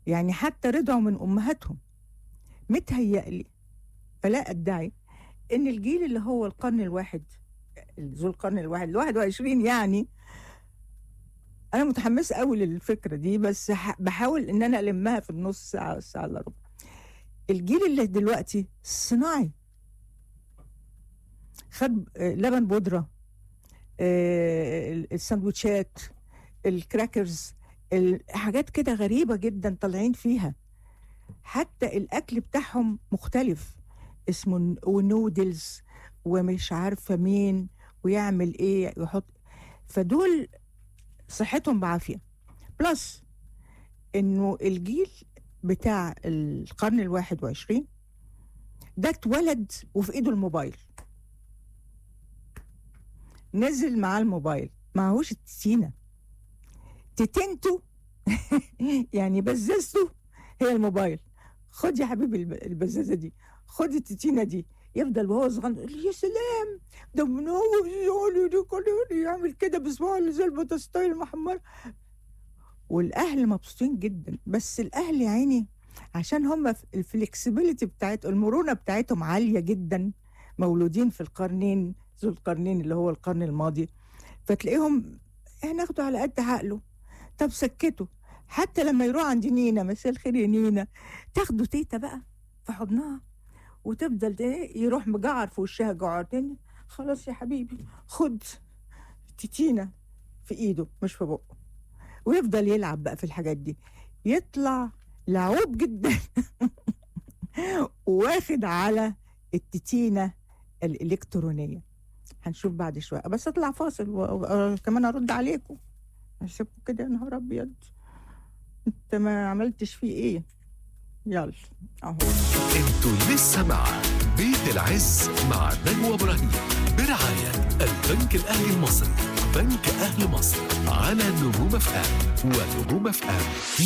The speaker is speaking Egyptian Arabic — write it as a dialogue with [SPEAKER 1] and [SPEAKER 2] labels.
[SPEAKER 1] يعني حتى رضعوا من امهاتهم متهيألي فلا ادعي ان الجيل اللي هو القرن الواحد ذو القرن الواحد الواحد وعشرين يعني انا متحمسه قوي للفكره دي بس ح- بحاول ان انا المها في النص ساعه الساعه الا ربع الجيل اللي دلوقتي صناعي خد آه، لبن بودره آه، السندوتشات الكراكرز الحاجات كده غريبه جدا طالعين فيها حتى الاكل بتاعهم مختلف اسمه ن- ونودلز ومش عارفه مين ويعمل ايه يحط فدول صحتهم بعافيه بلس انه الجيل بتاع القرن الواحد وعشرين ده اتولد وفي ايده الموبايل نزل معاه الموبايل معهوش التسينة تتنته يعني بززته هي الموبايل خد يا حبيبي الب- البزازة دي خد التتينة دي يفضل وهو صغير يقول يا سلام ده من هو يعني ده كله يعمل كده بصباعه اللي زي البطاطايه المحمره والاهل مبسوطين جدا بس الاهل يا عيني عشان هم الفلكسبيليتي بتاعت المرونه بتاعتهم عاليه جدا مولودين في القرنين ذو القرنين اللي هو القرن الماضي فتلاقيهم هناخده على قد عقله طب سكته حتى لما يروح عند نينا مساء الخير يا نينا تاخده تيتا بقى في حضنها وتفضل ده يروح مجعر في وشها جعرتين خلاص يا حبيبي خد تيتينا في ايده مش في بقه ويفضل يلعب بقى في الحاجات دي يطلع لعوب جدا واخد على التتينة الإلكترونية هنشوف بعد شوية بس اطلع فاصل وكمان ارد عليكم هسيبكم كده يا نهار ابيض انت ما عملتش فيه ايه يلا اهو
[SPEAKER 2] انتوا لسه مع بيت العز مع نجوى ابراهيم برعاية البنك الاهلي المصري بنك اهل مصر على نجوم اف ام ونجوم اف ام